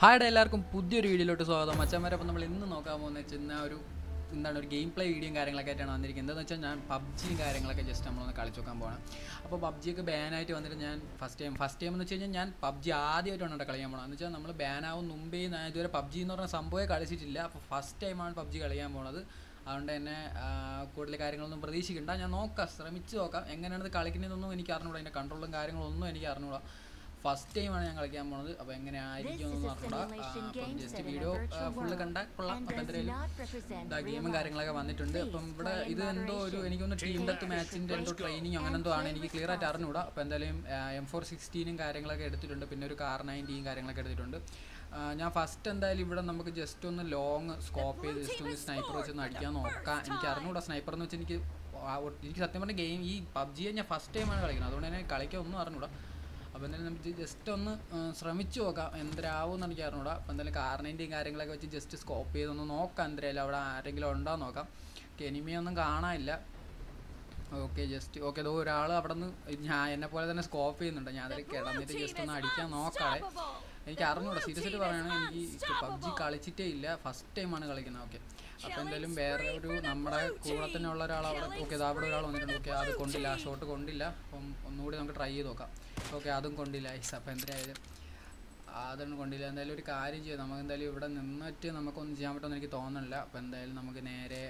ഹായുടെ എല്ലാവർക്കും പുതിയൊരു വീഡിയോയിലോട്ട് സ്വാഗതം മച്ചന്മാരെ അപ്പം നമ്മൾ ഇന്ന് നോക്കാൻ പോകുന്ന വെച്ചാൽ ഒരു എന്താണ് ഒരു ഗെയിം പ്ലേ വീഡിയോയും കാര്യങ്ങളൊക്കെ ആയിട്ടാണ് വന്നിരിക്കുന്നത് എന്താണെന്ന് വെച്ചാൽ ഞാൻ പബ്ജിയും കാര്യങ്ങളൊക്കെ ജസ്റ്റ് നമ്മളൊന്ന് കളിച്ച് നോക്കാൻ പോകണം അപ്പോൾ പബ്ജിയൊക്കെ ബാനായിട്ട് വന്നിട്ട് ഞാൻ ഫസ്റ്റ് ടൈം ഫസ്റ്റ് ടൈം എന്ന് വെച്ച് കഴിഞ്ഞാൽ ഞാൻ പബ്ജി ആദ്യമായിട്ടാണ് കേട്ടോ കളിക്കാൻ പോകണം എന്ന് വെച്ചാൽ നമ്മൾ ബാനാവും മുമ്പേ ഞാൻ ഇതുവരെ പബ്ജി എന്ന് പറഞ്ഞ സംഭവമേ കളിച്ചിട്ടില്ല അപ്പോൾ ഫസ്റ്റ് ടൈമാണ് പബ്ജി കളിക്കാൻ പോണത് അതുകൊണ്ട് തന്നെ ആ, കൂടുതൽ കാര്യങ്ങളൊന്നും പ്രതീക്ഷിക്കണ്ട ഞാൻ നോക്കാം ശ്രമിച്ച് നോക്കാം എങ്ങനെയാണ് ഇത് കളിക്കുന്നതെന്നൊന്നും എനിക്ക് അറിഞ്ഞൂടാ അതിൻ്റെ കൺട്രോളും കാര്യങ്ങളൊന്നും എനിക്ക് അറിഞ്ഞൂടാ ഫസ്റ്റ് ടൈമാണ് ഞാൻ കളിക്കാൻ പോണത് അപ്പോൾ എങ്ങനെ ആയിരിക്കും This is എന്നൊന്നും a അറിഞ്ഞൂടാ simulation അപ്പം game just set in a video virtual full world കണ്ടാൽ കൊള്ളാം and അപ്പോൾ does എന്തായാലും not represent ഇതാ real ഗെയിമും life. കാര്യങ്ങളൊക്കെ വന്നിട്ടുണ്ട് Please അപ്പം ഇവിടെ play in ഇത് എന്തോ ഒരു moderation. എനിക്കൊന്ന് ടീം ഡെത്ത് മാച്ചിൻ്റെ എന്തോ ട്രെയിനിങ് അങ്ങനെ എന്തോ ആണ് എനിക്ക് ക്ലിയർ ആയിട്ട് അറിഞ്ഞൂടാ അപ്പോൾ എന്തായാലും എം ഫോർ സിക്സ്റ്റീനും കാര്യങ്ങളൊക്കെ എടുത്തിട്ടുണ്ട് പിന്നെ ഒരു കാർ നയൻറ്റീൻ കാര്യങ്ങളൊക്കെ എടുത്തിട്ടുണ്ട് ആ, ഞാൻ ഫസ്റ്റ് എന്തായാലും ഇവിടെ നമുക്ക് ജസ്റ്റ് ഒന്ന് ലോങ് സ്കോപ്പ് ചെയ്ത് ജസ്റ്റ് ഒന്ന് സ്നൈപ്പർ വെച്ച് ഒന്ന് അടിക്കാൻ നോക്കാം എനിക്ക് അറിഞ്ഞൂടാ സ്നൈപ്പർ എന്ന് വെച്ചാൽ എനിക്ക് ആ ഒ- എനിക്ക് സത്യം പറഞ്ഞ ഗെയിം ഈ പബ്ജിയെ ഞാൻ ഫസ്റ്റ് ടൈമാണ് കളിക്കുന്നത് അതുകൊണ്ട് തന്നെ കളിക്കാൻ ഒന്നും അറിഞ്ഞൂടാ അപ്പോൾ എന്തായാലും നമുക്ക് ജസ്റ്റ് ഒന്ന് ആ, ശ്രമിച്ചു നോക്കാം എന്തരാവും എന്ന് എനിക്ക് അറിഞ്ഞൂടാ അപ്പോൾ എന്തായാലും കാറിനേൻ്റെയും കാര്യങ്ങളൊക്കെ വെച്ച് ജസ്റ്റ് സ്കോപ്പ് ചെയ്തൊന്ന് നോക്കാം എന്തായാലും അവിടെ ആരെങ്കിലും ഉണ്ടോ എന്ന് നോക്കാം എനിമിയൊന്നും കാണാനില്ല ഓക്കെ ജസ്റ്റ് ഓക്കെ അതോ ഒരാൾ അവിടെ നിന്ന് ഞാൻ എന്നെ പോലെ തന്നെ സ്കോപ്പ് ചെയ്യുന്നുണ്ട് ഞാൻ അതിൽ കിടന്നിട്ട് ജസ്റ്റ് ഒന്ന് അടിക്കാൻ നോക്കാതെ എനിക്ക് അറിഞ്ഞൂടാ സീരിയസ് ആയിട്ട് പറയുകയാണെങ്കിൽ എനിക്ക് പബ്ജി കളിച്ചിട്ടേ ഇല്ല ഫസ്റ്റ് ടൈമാണ് കളിക്കുന്നത് ഓക്കെ അപ്പോൾ എന്തായാലും വേറെ ഒരു നമ്മുടെ കൂടെ തന്നെ ഉള്ള ഒരാൾ അവിടെ ഓക്കെ അത് അവിടെ ഒരാൾ വന്നിട്ടുണ്ട് ഓക്കെ അത് കൊണ്ടില്ല ആ ഷോട്ട് കൊണ്ടില്ല അപ്പം ഒന്നുകൂടി നമുക്ക് ട്രൈ ചെയ്ത് നോക്കാം ഓക്കെ അതും കൊണ്ടില്ല ഐസ് അപ്പോൾ എന്തായാലും അതൊന്നും കൊണ്ടില്ല എന്തായാലും ഒരു കാര്യം ചെയ്യാം നമുക്ക് എന്തായാലും ഇവിടെ നിന്നിട്ട് നമുക്കൊന്നും ചെയ്യാൻ പറ്റുമെന്ന് എനിക്ക് തോന്നുന്നില്ല അപ്പോൾ എന്തായാലും നമുക്ക് നേരെ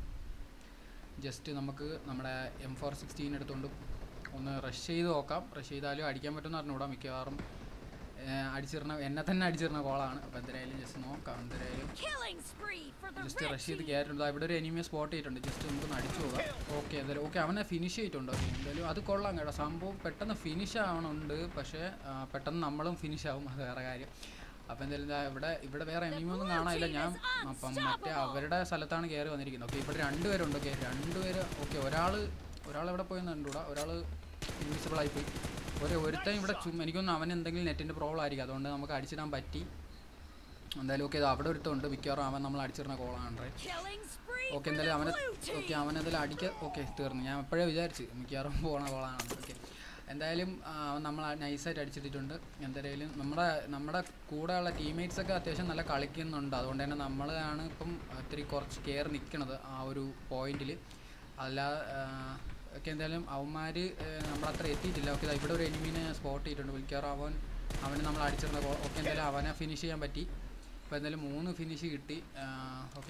ജസ്റ്റ് നമുക്ക് നമ്മുടെ എം ഫോർ സിക്സ്റ്റീൻ എടുത്തുകൊണ്ട് ഒന്ന് റഷ് ചെയ്ത് നോക്കാം റഷ് ചെയ്താലും അടിക്കാൻ പറ്റുമെന്ന് അറിഞ്ഞൂടാ മിക്കവാറും ഏഹ്, അടിച്ചിരുന്ന എന്നെ തന്നെ അടിച്ചിരുന്ന കോളാണ് അപ്പോൾ എന്തായാലും ജസ്റ്റ് നോക്കാം എന്തായാലും Killing spree for the just red rush ചെയ്ത് team. കയറിയിട്ടുണ്ട് ഇവിടെ ഒരു എനിമിയെ സ്പോട്ട് ചെയ്തിട്ടുണ്ട് ജസ്റ്റ് നമുക്കൊന്ന് അടിച്ചു പോകാം ഓക്കെ എന്തായാലും ഓക്കെ അവനെ ഫിനിഷ് ചെയ്തിട്ടുണ്ട് ഓക്കെ എന്തായാലും അത് കൊള്ളാം കേട്ടോ സംഭവം പെട്ടെന്ന് ഫിനിഷ് ആവണുണ്ട് പക്ഷേ ആ, പെട്ടെന്ന് നമ്മളും ഫിനിഷ് ആവും അത് വേറെ കാര്യം അപ്പോൾ എന്തായാലും ദാ ഇവിടെ ഇവിടെ വേറെ എനിമിയൊന്നും കാണാനില്ല ഞാൻ അപ്പം മറ്റേ അവരുടെ സ്ഥലത്താണ് കയറി വന്നിരിക്കുന്നത് ഓക്കെ ഇവിടെ രണ്ടുപേരുണ്ട് ഓക്കെ രണ്ടുപേര് ഓക്കെ ഒരാൾ ഒരാൾ എവിടെ പോയെന്ന് കണ്ടുകൂടാ ഒരാൾ ഇൻവിസിബിൾ ആയിപ്പോയി ഒരു ഒരുത്തൻ ഇവിടെ ചുമ്മാ എനിക്കൊന്നും അവൻ എന്തെങ്കിലും നെറ്റിൻ്റെ പ്രോബ്ലം ആയിരിക്കും അതുകൊണ്ട് നമുക്ക് അടിച്ചിടാൻ പറ്റി എന്തായാലും ഓക്കെ ഇത് അവിടെ ഒരുത്തുണ്ട് മിക്കവാറും അവൻ നമ്മൾ അടിച്ചിരുന്ന കോളാണ് Killing spree okay for the എന്തായാലും അവനെ blue ഓക്കെ team. അവനെന്തായാലും അടിക്ക ഓക്കെ തീർന്നു ഞാൻ എപ്പോഴേ വിചാരിച്ചു മിക്കവാറും പോണ കോളാണ് ഓക്കെ എന്തായാലും ആ, അവൻ നമ്മൾ നൈസായിട്ട് അടിച്ചിട്ടിട്ടുണ്ട് എന്തായാലും നമ്മുടെ നമ്മുടെ കൂടെയുള്ള ടീംമേറ്റ്സ് ഒക്കെ അത്യാവശ്യം നല്ല കളിക്കുന്നുണ്ട് അതുകൊണ്ട് തന്നെ നമ്മളാണ് ഇപ്പം ഇത്തിരി കുറച്ച് കയറി നിൽക്കണത് ആ ഒരു പോയിന്റിൽ അല്ല ഒക്കെ എന്തായാലും അവന്മാർ നമ്മുടെ അത്ര എത്തിയിട്ടില്ല ഓക്കെ ഇവിടെ ഒരു എനിമീനെ സ്പോട്ട് ചെയ്തിട്ടുണ്ട് മിക്കവാറും അവൻ അവന് നമ്മൾ അടിച്ചിരുന്ന ഓക്കെ എന്തായാലും അവനെ ഫിനിഷ് ചെയ്യാൻ പറ്റി അപ്പോൾ എന്തായാലും മൂന്ന് ഫിനിഷ് കിട്ടി ഓക്കെ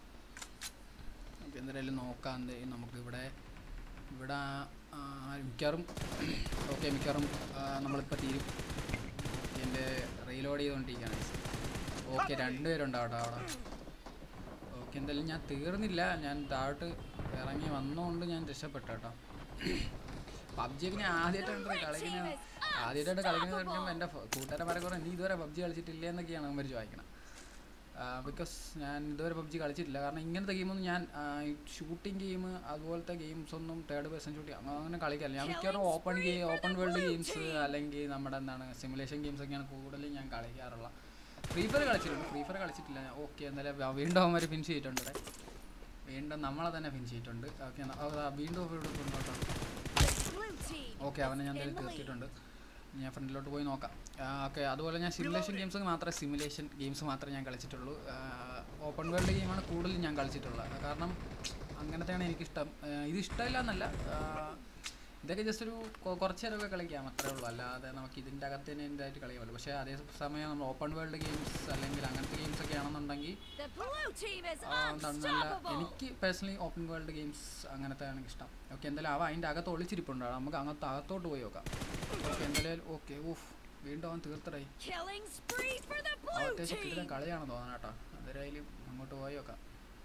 നമുക്ക് എന്തായാലും നോക്കാം എന്ത് ചെയ്യും നമുക്കിവിടെ ഇവിടെ ആ, മിക്കവാറും ഓക്കെ മിക്കവാറും ആ, നമ്മളിപ്പോൾ തീരും എൻ്റെ റീലോഡ് ചെയ്തുകൊണ്ടിരിക്കുകയാണ് ഓക്കെ രണ്ടുപേരുണ്ട് അവിടെ അവിടെ ഓക്കെ എന്തായാലും ഞാൻ തീർന്നില്ല ഞാൻ താഴോട്ട് ഇറങ്ങി വന്നുകൊണ്ട് ഞാൻ രക്ഷപ്പെട്ടു കേട്ടോ പബ്ജിയൊക്കെ ഞാൻ ആദ്യമായിട്ടാണ് കളിക്കുന്നത് ആദ്യമായിട്ടാണ് കളിക്കുന്നത് പറയുമ്പോൾ എൻ്റെ കൂട്ടുകാരന്മാരെ കുറേ നീ ഇതുവരെ പബ്ജി കളിച്ചിട്ടില്ല എന്നൊക്കെയാണ് അവർ ചോദിക്കണം ബിക്കോസ് ഞാൻ ഇതുവരെ പബ്ജി കളിച്ചിട്ടില്ല കാരണം ഇങ്ങനത്തെ ഗെയിമൊന്നും ഞാൻ ഷൂട്ടിംഗ് ഗെയിം അതുപോലത്തെ ഗെയിംസ് ഒന്നും തേർഡ് പേഴ്സൺ ഷൂട്ടിംഗ് അങ്ങനെ കളിക്കാറില്ല ഞാൻ മിക്കവാറും open game open world games അല്ലെങ്കിൽ നമ്മുടെ എന്താണ് സിമുലേഷൻ ഗെയിംസ് ഒക്കെയാണ് കൂടുതലും ഞാൻ കളിക്കാറുള്ള ഫ്രീ ഫയർ കളിച്ചിട്ടുണ്ട് ഫ്രീ ഫയർ കളിച്ചിട്ടില്ല ഞാൻ ഓക്കെ എന്തായാലും വ- വീണ്ടും അവന്മാർ ഫിനിഷ് ചെയ്തിട്ടുണ്ട് ഇവിടെ. വീണ്ടും നമ്മളെ തന്നെ ഫിനിഷ് ചെയ്തിട്ടുണ്ട് ഓക്കെ വീണ്ടും ഇവിടെ കൊണ്ടോട്ടോ Blue team. ഓക്കെ അവനെ ഞാൻ എന്തായാലും തീർത്തിട്ടുണ്ട് ഞാൻ ഫ്രണ്ടിലോട്ട് പോയി നോക്കാം ഓക്കെ അതുപോലെ ഞാൻ സിമുലേഷൻ ഗെയിംസ് മാത്രമേ സിമുലേഷൻ ഗെയിംസ് മാത്രമേ ഞാൻ കളിച്ചിട്ടുള്ളൂ ഓപ്പൺ വേൾഡ് ഗെയിമാണ് കൂടുതലും ഞാൻ കളിച്ചിട്ടുള്ളത് കാരണം അങ്ങനത്തെയാണ് എനിക്കിഷ്ടം ആ, ഇത് ഇഷ്ടമില്ല എന്നല്ല ആ, ഇതൊക്കെ ജസ്റ്റ് ഒരു കൊ- കുറച്ച് നേരമൊക്കെ കളിക്കാം അത്രേ ഉള്ളൂ അല്ലാതെ നമുക്ക് ഇതിൻ്റെ അകത്ത് തന്നെ ഇതായിട്ട് കളിക്കാൻ പറ്റും പക്ഷേ അതേ സമയം നമ്മൾ ഓപ്പൺ വേൾഡ് ഗെയിംസ് അല്ലെങ്കിൽ അങ്ങനത്തെ ഗെയിംസ് ഒക്കെ ആണെന്നുണ്ടെങ്കിൽ The blue team is ആ, എന്താണ് നല്ല unstoppable. എനിക്ക് പേഴ്സണലി ഓപ്പൺ വേൾഡ് ഗെയിംസ് അങ്ങനത്തെ ആണ് ഇഷ്ടം ഓക്കെ എന്തായാലും അവ അതിൻ്റെ അകത്ത് ഒളിച്ചിരിപ്പുണ്ട് നമുക്ക് അങ്ങനത്തെ അകത്തോട്ട് പോയി നോക്കാം ഓക്കെ എന്തായാലും ഓക്കെ ഊഫ് വീണ്ടും അവൻ തീർത്തടായി Killing spree for the അവ blue അത്യാവശ്യം കിട്ടുന്ന team. കളിയാണെന്ന് തോന്നണം കേട്ടോ എന്തായാലും അങ്ങോട്ട് പോയി നോക്കാം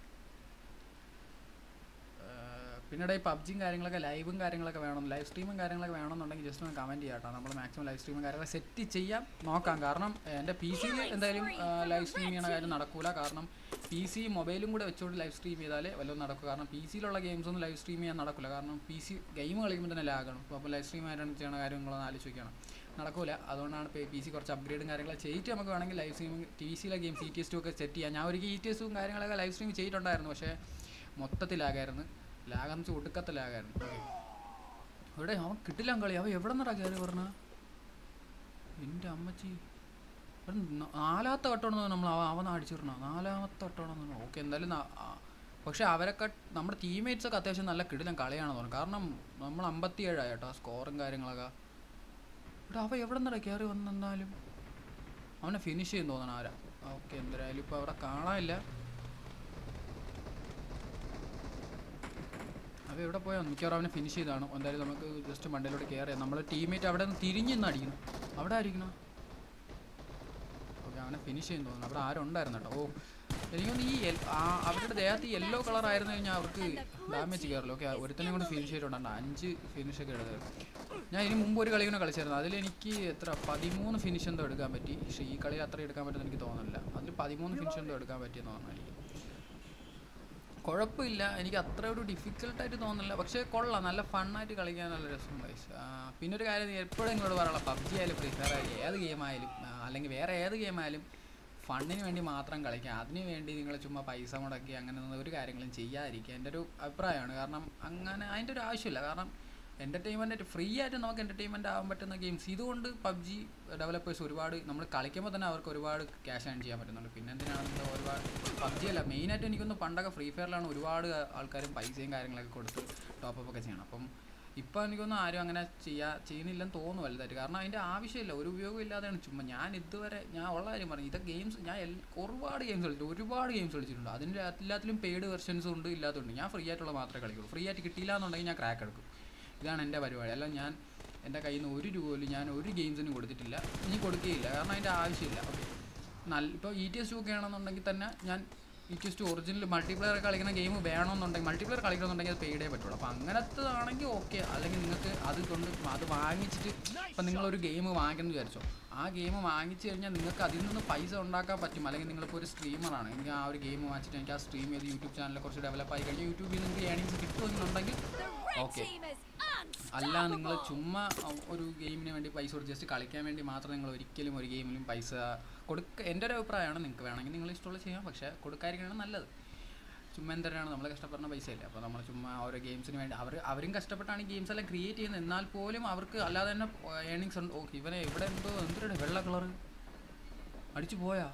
പിന്നീട് ഈ പബ്ജിയും കാര്യങ്ങളൊക്കെ ലൈവും കാര്യങ്ങളൊക്കെ വേണം ലൈവ് സ്ട്രീമും കാര്യങ്ങളൊക്കെ വേണമെന്നുണ്ടെങ്കിൽ ജസ്റ്റ് ഒന്ന് കമൻറ്റ് ചെയ്യാം കേട്ടോ നമ്മൾ മാക്സിമം ലൈവ് സ്ട്രീമും കാര്യങ്ങളൊക്കെ സെറ്റ് ചെയ്യാം നോക്കാം കാരണം എൻ്റെ പി സിയിൽ എന്തായാലും ലൈവ് സ്ട്രീം ചെയ്യുന്ന കാര്യം നടക്കൂല കാരണം പി സി മൊബൈലും കൂടെ വെച്ചുകൊണ്ട് ലൈവ് സ്ട്രീം ചെയ്താലേ വല്ലതും നടക്കും കാരണം പി സിയിലുള്ള ഗെയിംസ് ഒന്നും ലൈവ് സ്ട്രീം ചെയ്യാൻ നടക്കില്ല കാരണം പി സി ഗെയിം കളിക്കുമ്പോൾ തന്നെ ലാഗാണ് അപ്പോൾ ലൈവ് സ്ട്രീം ആയിട്ടാണ് ചെയ്യണ കാര്യങ്ങളൊന്ന് ആലോചിക്കണം നടക്കൂല അതുകൊണ്ടാണ് ഇപ്പോൾ പി സി കുറച്ച് അപ്ഗ്രേഡും കാര്യങ്ങളൊക്കെ ചെയ്തിട്ട് നമുക്ക് വേണമെങ്കിൽ ലൈവ് സ്ട്രീം ടി സിയിലെ game C T S two ഒക്കെ സെറ്റ് ചെയ്യാം ഞാൻ ഒരു ഇ ടി എസും കാര്യങ്ങളൊക്കെ ലൈവ് സ്ട്രീം ചെയ്തിട്ടുണ്ടായിരുന്നു പക്ഷേ മൊത്തത്തിൽ ലാഗായിരുന്നു ലാഗെന്ന് വെച്ചാൽ ഒടുക്കത്തെ ലാഗായിരുന്നു ഇവിടെ അവൻ കിട്ടില്ല കളി അവൻ എവിടെ നിന്നാ കയറി പറഞ്ഞ എൻ്റെ അമ്മച്ചി ഒരു ന- നാലാമത്തെ വട്ടമാണ് നമ്മൾ അവ അവൻ അടിച്ചിടണം നാലാമത്തെ വട്ടമാണെന്ന് ഓക്കെ എന്തായാലും ന- ആ, പക്ഷേ അവരൊക്കെ നമ്മുടെ ടീംമേറ്റ്സ് ഒക്കെ അത്യാവശ്യം നല്ല കിടിലം കളിയാണെന്ന് തോന്നുന്നു കാരണം നമ്മൾ അമ്പത്തി ഏഴായി കേട്ടോ സ്കോറും കാര്യങ്ങളൊക്കെ ഇവിടെ അവ എവിടെ നിന്നാ കയറി വന്നെന്നാലും അവനെ ഫിനിഷ് ചെയ്യും തോന്നണം ആരാ ഓക്കെ എന്തായാലും ഇപ്പോൾ അവിടെ കാണാനില്ല അവ എവിടെ പോയാൽ മിക്കവാറും അവനെ ഫിനിഷ് ചെയ്താണ് എന്തായാലും നമുക്ക് ജസ്റ്റ് മണ്ടയിലോട്ട് കയറിയാൽ നമ്മളെ ടീമേറ്റ് അവിടെ നിന്ന് തിരിഞ്ഞ് നിന്ന് അടിക്കണം അവിടെ ആയിരിക്കണം ഓക്കെ അവനെ ഫിനിഷ് ചെയ്യും തോന്നുന്നു അവിടെ ആരും ഉണ്ടായിരുന്നു കേട്ടോ ഓ എനിക്കൊന്ന് ഈ യെൽ- ആ അവരുടെ ദേഹത്ത് യെല്ലോ കളർ ആയിരുന്നു കഴിഞ്ഞാൽ അവർക്ക് ഡാമേജ് കയറില്ല ഓക്കെ ഒരുത്തനെ കൊണ്ട് ഫിനിഷ് ചെയ്തിട്ടുണ്ട് അഞ്ച് ഫിനിഷ് ഒക്കെ എടുത്തത് ഞാൻ ഇതിന് മുമ്പ് ഒരു കളി കൂടെ കളിച്ചായിരുന്നു അതിൽ എനിക്ക് എത്ര പതിമൂന്ന് ഫിനിഷ് എന്തോ എടുക്കാൻ പറ്റി പക്ഷേ ഈ കളിയിൽ അത്ര എടുക്കാൻ പറ്റുമെന്ന് എനിക്ക് തോന്നുന്നില്ല അതിൽ പതിമൂന്ന് ഫിനിഷ് എന്തോ എടുക്കാൻ പറ്റിയെന്ന് തോന്നുന്നു എനിക്ക് കുഴപ്പമില്ല എനിക്ക് അത്ര ഒരു ഡിഫിക്കൽട്ടായിട്ട് തോന്നുന്നില്ല പക്ഷേ കൊള്ളാം നല്ല ഫണ്ണായിട്ട് കളിക്കാൻ നല്ല രസം ഗൈസ് പിന്നെ ഒരു കാര്യം എപ്പോഴും നിങ്ങളോട് പറയാനുള്ള പബ്ജി ആയാലും ഫ്രീ ഫയർ ആയാലും ഏത് ഗെയിം ആയാലും ആ, അല്ലെങ്കിൽ വേറെ ഏത് ഗെയിം ആയാലും ഫണ്ടിന് വേണ്ടി മാത്രം കളിക്കുക അതിന് വേണ്ടി നിങ്ങൾ ചുമ്മാ പൈസ മുടക്കി അങ്ങനെ ഒന്നും ഒരു കാര്യങ്ങളും ചെയ്യാതിരിക്കുക എൻ്റെ ഒരു അഭിപ്രായമാണ് കാരണം അങ്ങനെ അതിൻ്റെ ഒരു ആവശ്യമില്ല കാരണം എൻ്റർടൈൻമെൻറ്റ് ഫ്രീ ആയിട്ട് നമുക്ക് എൻ്റർടൈൻമെൻറ്റ് ആവാൻ പറ്റുന്ന ഗെയിംസ് ഇതുകൊണ്ട് പബ്ജി ഡെവലപ്പേഴ്സ് ഒരുപാട് നമ്മൾ കളിക്കുമ്പോൾ തന്നെ അവർക്ക് ഒരുപാട് ക്യാഷ് ഏൺ ചെയ്യാൻ പറ്റുന്നുണ്ട് പിന്നെ എന്തിനാണ് നമ്മൾ ഒരുപാട് പബ്ജി അല്ല മെയിനായിട്ട് എനിക്കൊന്ന് പണ്ടൊക്കെ ഫ്രീ ഫയറിലാണ് ഒരുപാട് ആൾക്കാരും പൈസയും കാര്യങ്ങളൊക്കെ കൊടുത്ത് ടോപ്പ് ഒക്കെ ചെയ്യണം അപ്പം ഇപ്പം എനിക്കൊന്നും ആരും അങ്ങനെ ചെയ്യാ ചെയ്യുന്നില്ലെന്ന് തോന്നുന്നു വലുതായിട്ട് കാരണം അതിൻ്റെ ആവശ്യമില്ല ഒരു ഉപയോഗം ഇല്ലാതെയാണ് ചുമ്മാ ഞാൻ ഇതുവരെ ഞാൻ ഉള്ള കാര്യം പറഞ്ഞു ഇതൊക്കെ ഗെയിംസ് ഞാൻ എൽ- ഒരുപാട് ഗെയിംസ് കളിച്ചിട്ടുണ്ട് ഒരുപാട് ഗെയിംസ് കളിച്ചിട്ടുണ്ട് അതിൻ്റെ എല്ലാത്തിലും പെയ്ഡ് വെർഷൻസും ഉണ്ട് ഇല്ലാത്തതുണ്ട് ഞാൻ ഫ്രീ ആയിട്ടുള്ള മാത്രമേ കളിക്കുള്ളൂ ഫ്രീ ആയിട്ട് കിട്ടിയില്ല എന്നുണ്ടെങ്കിൽ ഞാൻ ക്രാക്ക് എടുക്കും ഇതാണ് എൻ്റെ പരിപാടി അല്ല ഞാൻ എൻ്റെ കയ്യിൽ നിന്ന് ഒരു രൂപ പോലും ഞാൻ ഒരു ഗെയിംസിനും കൊടുത്തിട്ടില്ല ഇനി കൊടുക്കുകയില്ല കാരണം അതിൻ്റെ ആവശ്യമില്ല ഓക്കെ നല്ല ഇപ്പോൾ ഇ ടി എസ് ടു ഒക്കെ ആണെന്നുണ്ടെങ്കിൽ തന്നെ ഞാൻ E T S two original multiplayer കളിക്കുന്ന ഗെയിം വേണമെന്നുണ്ടെങ്കിൽ മൾട്ടിപ്ലെയർ കളിക്കണമെന്നുണ്ടെങ്കിൽ അത് പെയ്ഡേ പറ്റുള്ളൂ അപ്പോൾ അങ്ങനത്തതാണെങ്കിൽ ഓക്കെ അല്ലെങ്കിൽ നിങ്ങൾക്ക് അത് കൊണ്ട് അത് വാങ്ങിച്ചിട്ട് ഇപ്പം നിങ്ങളൊരു ഗെയിം വാങ്ങിക്കണം എന്ന് വിചാരിച്ചോ ആ ഗെയിം വാങ്ങിച്ചു കഴിഞ്ഞാൽ നിങ്ങൾക്ക് അതിൽ നിന്ന് പൈസ ഉണ്ടാക്കാൻ പറ്റും അല്ലെങ്കിൽ നിങ്ങളിപ്പോൾ ഒരു സ്ട്രീമറാണ് എനിക്ക് ആ ഒരു ഗെയിം വാങ്ങിച്ചിട്ട് എനിക്ക് ആ സ്ട്രീം ചെയ്ത് യൂട്യൂബ് ചാനലിൽ കുറച്ച് ഡെവലപ്പ് ആയി കഴിഞ്ഞാൽ യൂട്യൂബിൽ നിങ്ങൾക്ക് ഏണിങ്സ് കിട്ടുമെന്നുണ്ടെങ്കിൽ The red Okay. team is അല്ല നിങ്ങൾ unstoppable. ചുമ്മാ അഹ്, ഒരു ഗെയിമിന് വേണ്ടി പൈസ കൊടുത്ത് ജസ്റ്റ് കളിക്കാൻ വേണ്ടി മാത്രം നിങ്ങൾ ഒരിക്കലും ഒരു ഗെയിമിലും പൈസ കൊടുക്ക എൻ്റെ ഒരു അഭിപ്രായമാണ് നിങ്ങൾക്ക് വേണമെങ്കിൽ നിങ്ങൾ ഇഷ്ടമുള്ള ചെയ്യാം പക്ഷേ കൊടുക്കാതിരിക്കുകയാണ് നല്ലത് ചുമ്മാ എന്തരാണ് നമ്മൾ കഷ്ടപ്പെടുന്ന പൈസയില്ല അപ്പോൾ നമ്മൾ ചുമ്മാ ഓരോ ഗെയിംസിന് വേണ്ടി അവർ അവരും കഷ്ടപ്പെട്ടാണ് ഈ ഗെയിംസ് എല്ലാം ക്രിയേറ്റ് ചെയ്യുന്നത് എന്നാൽ പോലും അവർക്ക് അല്ലാതെ തന്നെ ഏണിങ്സ് ഉണ്ട് ഓ ഇവനെ ഇവിടെ എന്തോ എന്തൊരു വെള്ള കളർ അടിച്ചു പോയാ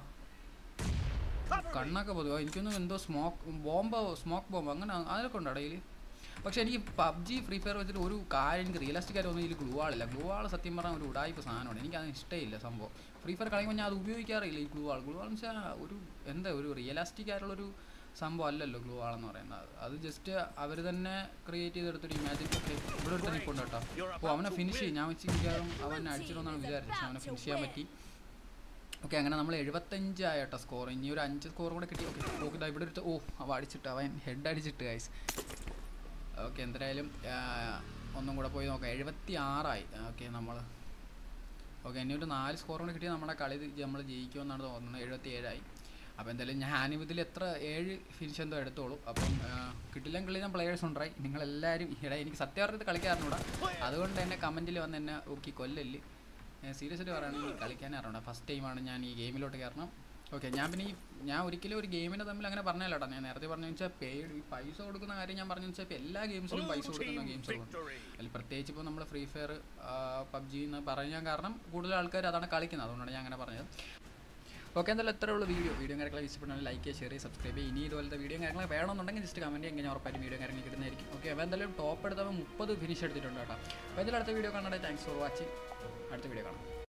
കണ്ണൊക്കെ പൊതുവോ എനിക്കൊന്നും എന്തോ സ്മോക്ക് ബോംബോ സ്മോക്ക് ബോംബ് അങ്ങനെ അതിലൊക്കെ ഉണ്ടോ ഇടയിൽ പക്ഷേ എനിക്ക് പബ്ജി ഫ്രീ ഫയർ വെച്ചിട്ട് ഒരു കാര്യം എനിക്ക് റിയലിസ്റ്റിക് ആയിട്ട് ഒന്നും ഇതിൽ ഗ്ലൂ ആളില്ല ഗ്ലൂ ആൾ സത്യം പറഞ്ഞാൽ ഒരു ഉടായ്പ സാധനമാണ് എനിക്ക് അത് ഇഷ്ടമില്ല സംഭവം ഫ്രീ ഫയർ കളിക്കുമ്പോൾ ഞാൻ അത് ഉപയോഗിക്കാറില്ല ഈ ഗ്ലൂ ആൾ ഗ്ലൂ ആൾ എന്ന് വെച്ചാൽ ഒരു എന്താ ഒരു റിയലിസ്റ്റിക് ആയിട്ടുള്ളൊരു സംഭവം അല്ലല്ലോ ഗ്ലൂ ആൾ എന്ന് പറയുന്നത് അത് ജസ്റ്റ് അവർ തന്നെ ക്രിയേറ്റ് ചെയ്തെടുത്തൊരു ഇമാജിൻ ഒക്കെ ഇവിടെ ഒരു തന്നെ ഇപ്പോൾ കേട്ടോ അപ്പോൾ അവനെ ഫിനിഷ് ചെയ്യും ഞാൻ വെച്ച് മിക്കവാറും അവൻ അടിച്ചിട്ടുണ്ടെന്നാണ് വിചാരിച്ചത് പക്ഷേ അവനെ ഫിനിഷ് ചെയ്യാൻ പറ്റി ഓക്കെ അങ്ങനെ നമ്മൾ എഴുപത്തഞ്ച് ആയിട്ടോ സ്കോർ ഇനി ഒരു അഞ്ച് സ്കോർ കൂടെ കിട്ടി ഓക്കെ ഓക്കെ ഇതാ ഇവിടെ ഒരു ഓ അവ അടിച്ചിട്ട് അവൻ ഹെഡ് അടിച്ചിട്ട് ഗൈസ് ഓക്കെ എന്തായാലും ആ, ഒന്നും കൂടെ പോയി നോക്കാം എഴുപത്തി ആറായി ഓക്കെ നമ്മൾ ഓക്കെ ഇനി ഒരു നാല് സ്കോർ കൂടെ കിട്ടിയാൽ നമ്മുടെ കളി നമ്മൾ ജയിക്കുമെന്നാണ് തോന്നുന്നത് എഴുപത്തി ഏഴായി അപ്പോൾ എന്തായാലും ഞാൻ ഇതിൽ എത്ര ഏഴ് ഫിനിഷ് എന്തോ എടുത്തോളൂ അപ്പം ആ, കിട്ടില്ല കളിയുന്ന പ്ലെയേഴ്സ് ഉണ്ടായി നിങ്ങളെല്ലാവരും ഇവിടെ എനിക്ക് സത്യം പറഞ്ഞത് കളിക്കാറുണ്ട് അതുകൊണ്ട് തന്നെ കമൻറ്റിൽ വന്ന് എന്നെ ഓക്കെ കൊല്ലല് സീരിയസ് ആയിട്ട് പറയുകയാണെങ്കിൽ കളിക്കാൻ അറിയണ്ട ഫസ്റ്റ് ടൈമാണ് ഞാൻ ഈ ഗെയിമിലോട്ട് കയറണം ഓക്കെ ഞാൻ പിന്നെ ഈ ഞാൻ ഒരിക്കലും ഒരു ഗെയിമിനെ തമ്മിൽ അങ്ങനെ പറഞ്ഞല്ലോ ഞാൻ നേരത്തെ പറഞ്ഞു വെച്ചാൽ പെയ്ഡ് ഈ പൈസ കൊടുക്കുന്ന കാര്യം ഞാൻ പറഞ്ഞു വെച്ചാൽ ഇപ്പോൾ എല്ലാ ഗെയിംസിലും പൈസ കൊടുക്കുന്ന ഗെയിംസുകളുണ്ട് അതിൽ പ്രത്യേകിച്ച് ഇപ്പോൾ നമ്മൾ ഫ്രീ ഫയർ പബ്ജി എന്ന് പറയാൻ കാരണം കൂടുതൽ ആൾക്കാർ അതാണ് കളിക്കുന്നത് അതുകൊണ്ടാണ് ഞാൻ അങ്ങനെ പറഞ്ഞത് ഓക്കെ എന്തായാലും എത്ര ഉള്ളൂ വീഡിയോ വീഡിയോ കാര്യങ്ങളൊക്കെ ഇഷ്ടപ്പെട്ടാൽ ലൈക്ക് ചെയ്യുക ഷെയർ ചെയ്യുക സബ്സ്ക്രൈബ് ചെയ്യുക ഇനി ഇതുപോലത്തെ വീഡിയോ കാര്യങ്ങളൊക്കെ വേണമെന്നുണ്ടെങ്കിൽ ജസ്റ്റ് കമൻറ്റ് ചെയ്യുക ഞാൻ ഉറപ്പായിട്ടും വീഡിയോ കാര്യങ്ങൾ കിട്ടുന്നതായിരിക്കും ഓക്കെ അപ്പോൾ എന്തായാലും ടോപ്പ് എടുത്തപ്പോൾ മുപ്പത് ഫിനിഷ് എടുത്തിട്ടുണ്ട് കേട്ടോ അപ്പോൾ എന്തായാലും അടുത്ത വീഡിയോ കാണാൻ താങ്ക്സ് ഫോർ വാച്ചിങ് അടുത്ത വീഡിയോ കാണാം